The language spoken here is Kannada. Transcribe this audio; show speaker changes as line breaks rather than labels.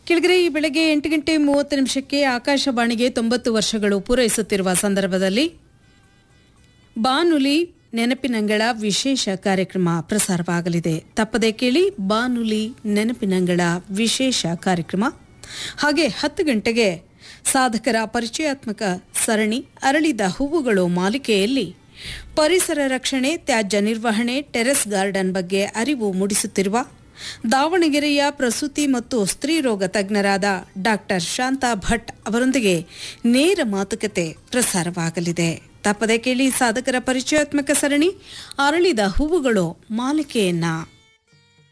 ಕೆಳಗರೆ ಈ ಬೆಳಗ್ಗೆ ಎಂಟು ಗಂಟೆ ಮೂವತ್ತು ನಿಮಿಷಕ್ಕೆ ಆಕಾಶವಾಣಿಗೆ ತೊಂಬತ್ತು ವರ್ಷಗಳು ಪೂರೈಸುತ್ತಿರುವ ಸಂದರ್ಭದಲ್ಲಿ ಬಾನುಲಿ ನೆನಪಿನಂಗಳ ವಿಶೇಷ ಕಾರ್ಯಕ್ರಮ ಪ್ರಸಾರವಾಗಲಿದೆ ತಪ್ಪದೆ ಕೇಳಿ ಬಾನುಲಿ ನೆನಪಿನಂಗಳ ವಿಶೇಷ ಕಾರ್ಯಕ್ರಮ ಹಾಗೆ ಹತ್ತು ಗಂಟೆಗೆ ಸಾಧಕರ ಪರಿಚಯಾತ್ಮಕ ಸರಣಿ ಅರಳಿದ ಹೂವುಗಳು ಮಾಲಿಕೆಯಲ್ಲಿ ಪರಿಸರ ರಕ್ಷಣೆ ತ್ಯಾಜ್ಯ ನಿರ್ವಹಣೆ ಟೆರೆಸ್ ಗಾರ್ಡನ್ ಬಗ್ಗೆ ಅರಿವು ಮೂಡಿಸುತ್ತಿರುವ ದಾವಣಗೆರೆಯ ಪ್ರಸೂತಿ ಮತ್ತು ಸ್ತ್ರೀರೋಗ ತಜ್ಞರಾದ ಡಾಕ್ಟರ್ ಶಾಂತಾ ಭಟ್ ಅವರೊಂದಿಗೆ ನೇರ ಮಾತುಕತೆ ಪ್ರಸಾರವಾಗಲಿದೆ ತಪ್ಪದೆ ಕೇಳಿ ಸಾಧಕರ ಪರಿಚಯಾತ್ಮಕ ಸರಣಿ ಅರಳಿದ ಹೂವುಗಳು ಮಾಲಿಕೆಯನ್ನ